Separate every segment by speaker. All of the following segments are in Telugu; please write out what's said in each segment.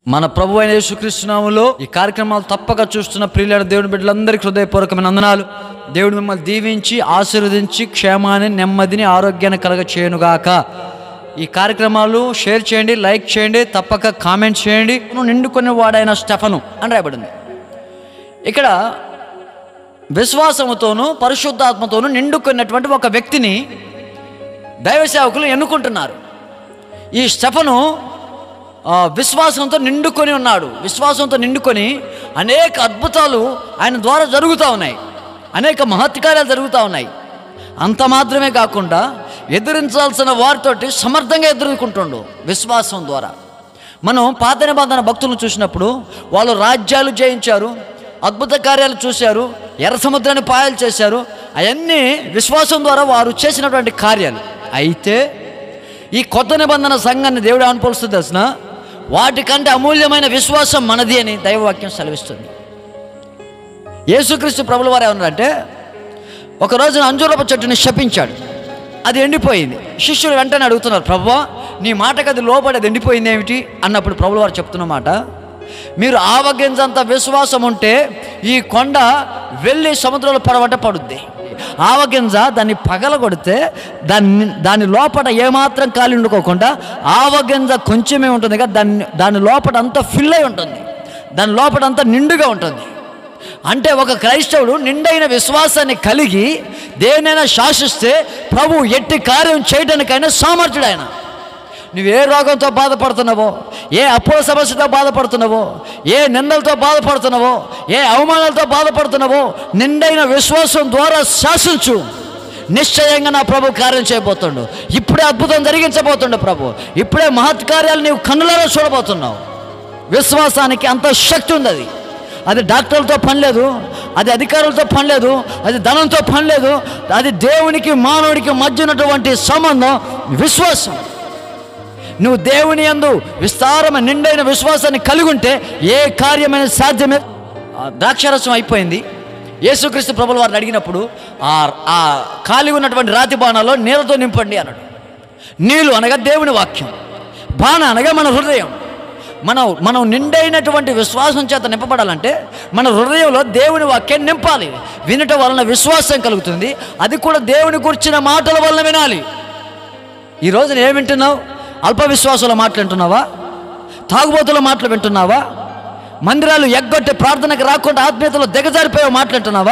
Speaker 1: మన ప్రభు అయిన యేసుక్రీస్తునాములో ఈ కార్యక్రమాలు తప్పక చూస్తున్న ప్రియులైన దేవుని బిడ్డలందరికీ హృదయపూర్వకమైన వందనాలు దేవుడు మిమ్మల్ని దీవించి ఆశీర్వదించి క్షేమాన్ని నెమ్మదిని ఆరోగ్యాన్ని కలగ చేయనుగాక ఈ కార్యక్రమాలు షేర్ చేయండి లైక్ చేయండి తప్పక కామెంట్ చేయండి నిండుకొని వాడైన స్టెఫను అని రాయబడింది ఇక్కడ విశ్వాసముతోనూ పరిశుద్ధాత్మతోనూ నిండుకున్నటువంటి ఒక వ్యక్తిని దైవ సేవకులు ఎన్నుకుంటున్నారు ఈ స్టెఫను ఆ, విశ్వాసంతో నిండుకొని ఉన్నాడు విశ్వాసంతో నిండుకొని అనేక అద్భుతాలు ఆయన ద్వారా జరుగుతూ ఉన్నాయి అనేక మహత్కార్యాలు జరుగుతూ ఉన్నాయి అంత మాత్రమే కాకుండా ఎదిరించాల్సిన వారితోటి సమర్థంగా ఎదుర్కొంటుండు విశ్వాసం ద్వారా మనం పాత నిబంధన భక్తులను చూసినప్పుడు వాళ్ళు రాజ్యాలు జయించారు అద్భుత కార్యాలు చూశారు ఎర్ర సముద్రాన్ని పాయాలు చేశారు అవన్నీ విశ్వాసం ద్వారా వారు చేసినటువంటి కార్యాలు అయితే ఈ కొత్త నిబంధన సంఘాన్ని దేవుడు అనుపోలుస్తుంది తెలిసిన వాటికంటే అమూల్యమైన విశ్వాసం మనది అని దైవవాక్యం సెలవిస్తుంది యేసుక్రీస్తు ప్రభుల వారు ఏమన్నారంటే ఒక రోజున అంజూరపు చెట్టుని శపించాడు అది ఎండిపోయింది శిష్యులు వెంటనే అడుగుతున్నారు ప్రభు నీ మాటకు అది లోపడి అది ఎండిపోయింది ఏమిటి అన్నప్పుడు ప్రభుల వారు చెప్తున్న మాట మీరు ఆవగింజంత విశ్వాసం ఉంటే ఈ కొండ వెళ్ళి సముద్రంలో పడవట పడుద్ది ఆవగింజ దాన్ని పగలగొడితే దాన్ని దాని లోపల ఏమాత్రం ఖాళీ ఉండుకోకుండా ఆవగింజ కొంచెమే ఉంటుంది కదా దాన్ని దాని లోపల అంతా ఫిల్ అయి ఉంటుంది దాని లోపల అంతా నిండుగా ఉంటుంది అంటే ఒక క్రైస్తవుడు నిండైన విశ్వాసాన్ని కలిగి దేనైనా శాసిస్తే ప్రభు ఎట్టి కార్యం చేయడానికైనా సామర్థ్యుడు ఆయన నువ్వు ఏ రోగంతో బాధపడుతున్నావో ఏ అప్పుల సమస్యతో బాధపడుతున్నావో ఏ నిందలతో బాధపడుతున్నావో ఏ అవమానాలతో బాధపడుతున్నావో నిండైన విశ్వాసం ద్వారా శాసించు నిశ్చయంగా నా ప్రభు కార్యం చేయబోతుండు ఇప్పుడే అద్భుతం జరిగించబోతుండు ప్రభు ఇప్పుడే మహత్కార్యాలు నీవు కన్నులలో చూడబోతున్నావు విశ్వాసానికి అంత శక్తి ఉంది అది అది డాక్టర్లతో పని లేదు అది అధికారులతో పని లేదు అది ధనంతో పని లేదు అది దేవునికి మానవుడికి మధ్య ఉన్నటువంటి సంబంధం విశ్వాసం నువ్వు దేవుని యందు విస్తారమైన నిండైన విశ్వాసాన్ని కలిగి ఉంటే ఏ కార్యమైన సాధ్యమే ఆ ద్రాక్షారసం అయిపోయింది యేసుక్రీస్తు ప్రభుల వారిని అడిగినప్పుడు ఆ ఆ ఖాళీ ఉన్నటువంటి రాతి బాణాలో నీళ్ళతో నింపండి అన్నాడు నీళ్ళు అనగా దేవుని వాక్యం బాణ అనగా మన హృదయం మనం మనం నిండైనటువంటి విశ్వాసం చేత నింపబడాలంటే మన హృదయంలో దేవుని వాక్యం నింపాలి వినటం వలన విశ్వాసం కలుగుతుంది అది కూడా దేవుని గురించిన మాటల వలన వినాలి ఈ రోజున ఏం వింటున్నావు అల్ప విశ్వాసాల మాటలు వింటున్నావా తాగుబోతుల మాటలు వింటున్నావా మందిరాలు ఎగ్గొట్టి ప్రార్థనకు రాకుండా ఆత్మీయతలో దిగజారిపోయే మాటలు వింటున్నావా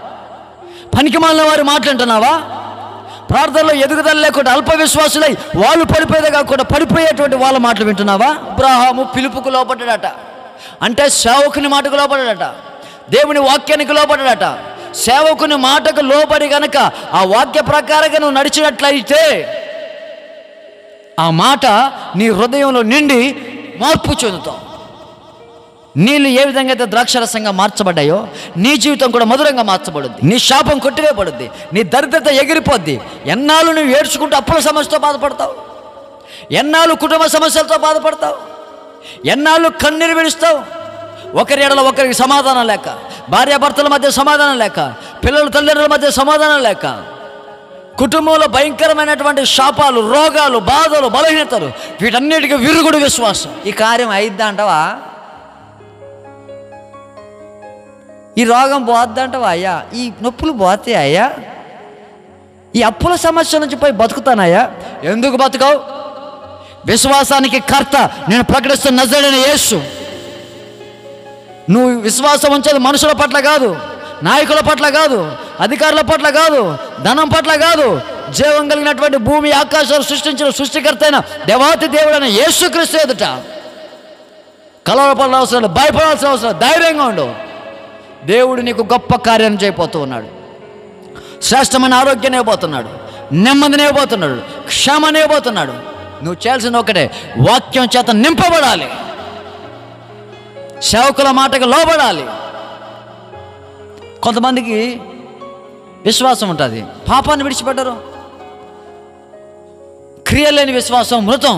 Speaker 1: పనికిమాలిన వారి మాటలు వింటున్నావా ప్రార్థనలో ఎదుగుదల లేకుండా అల్ప విశ్వాసులై వాళ్ళు పడిపోయేదే కాకుండా పడిపోయేటువంటి వాళ్ళ మాటలు వింటున్నావా అబ్రాహాము పిలుపుకు లోపడ్డాడట అంటే సేవకుని మాటకు లోపడ్డాడట దేవుని వాక్యానికి లోపడ్డాడట సేవకుని మాటకు లోబడి గనక ఆ వాక్య ప్రకారంగా నువ్వు నడిచినట్లయితే ఆ మాట నీ హృదయంలో నిండి మార్పు చెందుతావు నీళ్ళు ఏ విధంగా అయితే ద్రాక్షరసంగా మార్చబడ్డాయో నీ జీవితం కూడా మధురంగా మార్చబడుద్ది నీ శాపం కొట్టివేయబడుద్ది నీ దరిద్రత ఎగిరిపోద్ది ఎన్నాళ్ళు నువ్వు ఏడ్చుకుంటూ అప్పుల సమస్యతో బాధపడతావు ఎన్నాళ్ళు కుటుంబ సమస్యలతో బాధపడతావు ఎన్నాళ్ళు కన్నీరు విడుస్తావు ఒకరి ఎడల ఒకరికి సమాధానం లేక భార్యాభర్తల మధ్య సమాధానం లేక పిల్లల తల్లిదండ్రుల మధ్య సమాధానం లేక కుటుంబంలో భయంకరమైనటువంటి శాపాలు రోగాలు బాధలు బలహీనతలు వీటన్నిటికీ విరుగుడు విశ్వాసం ఈ కార్యం అయిద్దా అంటావా ఈ రోగం పోద్దంటావా అయ్యా ఈ నొప్పులు పోతాయి అయ్యా ఈ అప్పుల సమస్య నుంచి పోయి బతుకుతానయ్యా ఎందుకు బతుకావు విశ్వాసానికి కర్త నేను ప్రకటిస్తున్న నజడైన యేసు నువ్వు విశ్వాసం ఉంచేది మనుషుల పట్ల కాదు నాయకుల పట్ల కాదు అధికారుల పట్ల కాదు ధనం పట్ల కాదు జీవం కలిగినటువంటి భూమి ఆకాశాలు సృష్టించిన సృష్టికర్త అయిన దేవాతి దేవుడైన యేసుక్రీస్తు ఎదుట కలవరపడాల్సిన అవసరం లేదు, భయపడాల్సిన అవసరం లేదు, ధైర్యంగా ఉండు దేవుడు నీకు గొప్ప కార్యం చేయబోతూ ఉన్నాడు శ్రేష్టమైన ఆరోగ్యాన్ని ఇవ్వబోతున్నాడు నెమ్మదిని ఇవ్వబోతున్నాడు క్షేమాన్ని ఇవ్వబోతున్నాడు నువ్వు చేయాల్సింది ఒకటే వాక్యం చేత నింపబడాలి సేవకుల మాటకు లోబడాలి కొంతమందికి విశ్వాసం ఉంటుంది పాపాన్ని విడిచిపెట్టరు క్రియలేని విశ్వాసం మృతం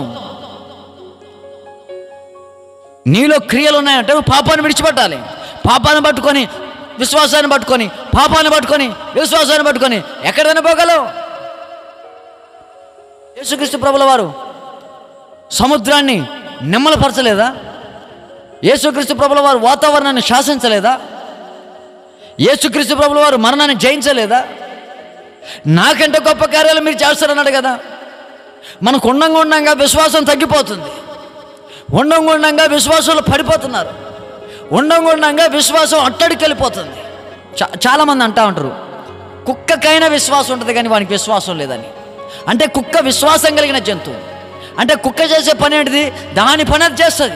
Speaker 1: నీలో క్రియలు ఉన్నాయంటే నువ్వు పాపాన్ని విడిచిపెట్టాలి పాపాన్ని పట్టుకొని విశ్వాసాన్ని పట్టుకొని పాపాన్ని పట్టుకొని విశ్వాసాన్ని పట్టుకొని ఎక్కడైనా పోగలవు యేసుక్రీస్తు ప్రభుల వారు సముద్రాన్ని నిమ్మలపరచలేదా యేసుక్రీస్తు ప్రభుల వారు వాతావరణాన్ని శాసించలేదా యేసుక్రీస్తు ప్రభుల వారు మరణాన్ని జయించలేదా నాకంటే గొప్ప కార్యాలు మీరు చేస్తారన్నాడు కదా మనకు ఉండంగా ఉండంగా విశ్వాసం తగ్గిపోతుంది ఉండంగా ఉండంగా విశ్వాసంలో పడిపోతున్నారు ఉండంగా ఉండంగా విశ్వాసం అట్టడికి వెళ్ళిపోతుంది చా చాలామంది అంటా ఉంటారు కుక్కకైనా విశ్వాసం ఉంటుంది కానీ వానికి విశ్వాసం లేదని అంటే కుక్క విశ్వాసం కలిగిన జంతువు అంటే కుక్క చేసే పని ఏంటిది దాని పని అది చేస్తుంది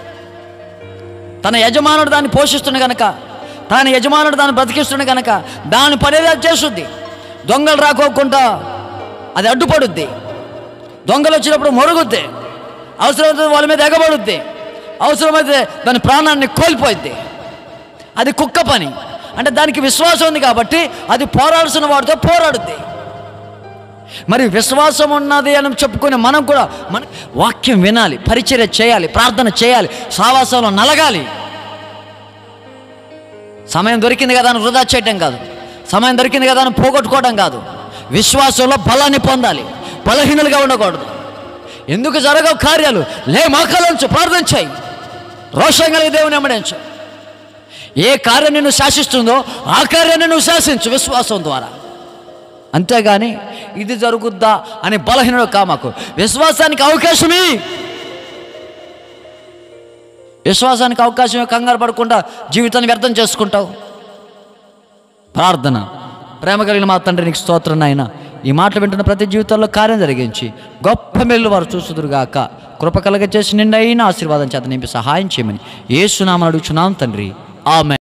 Speaker 1: తన యజమానుడు దాన్ని పోషిస్తుండే కనుక తన యజమానుడు దాన్ని బ్రతికిస్తుండే కనుక దాని పని అది చేస్తుంది దొంగలు రాకోకుండా అది అడ్డుపడుద్ది దొంగలు వచ్చినప్పుడు మొరుగుద్ది అవసరమైతే వాళ్ళ మీద ఎగబడుద్ది అవసరమైతే దాని ప్రాణాన్ని కోల్పోయిద్ది అది కుక్క పని అంటే దానికి విశ్వాసం ఉంది కాబట్టి అది పోరాడాల్సిన వాడితో పోరాడుద్ది మరి విశ్వాసం ఉన్నది అని చెప్పుకుని మనం కూడా మన వాక్యం వినాలి పరిచర్య చేయాలి ప్రార్థన చేయాలి సావాసంలో నలగాలి సమయం దొరికింది కదా అని వృధా చేయటం కాదు సమయం దొరికింది కదా అని పోగొట్టుకోవడం కాదు విశ్వాసంలో బలాన్ని పొందాలి బలహీనులుగా ఉండకూడదు ఎందుకు జరగవు కార్యాలు లే మోకాలంచు ప్రార్థన చేయి రోషం కలిగి దేవుని ఎమ్మడించు ఏ కార్యం నిన్ను శాసిస్తుందో ఆ కార్యాన్ని నువ్వు శాసించు విశ్వాసం ద్వారా అంతేగాని ఇది జరుగుద్దా అని బలహీనుడు కామాకు విశ్వాసానికి అవకాశమే విశ్వాసానికి అవకాశమే కంగారు పడకుండా జీవితాన్ని వ్యర్థం చేసుకుంటావు ప్రార్థన ప్రేమ కలిగిన మా తండ్రి నీకు స్తోత్రం నాయన ఈ మాటలు వింటున్న ప్రతి జీవితంలో కార్యం జరిగించి గొప్ప మెల్లు వారు చూసుదురుగాక కృప కలగ చేసి నిండైన ఆశీర్వాదం చేత నింపి సహాయం చేయమని ఏ సునామని అడుగుచున్నాం తండ్రి ఆమె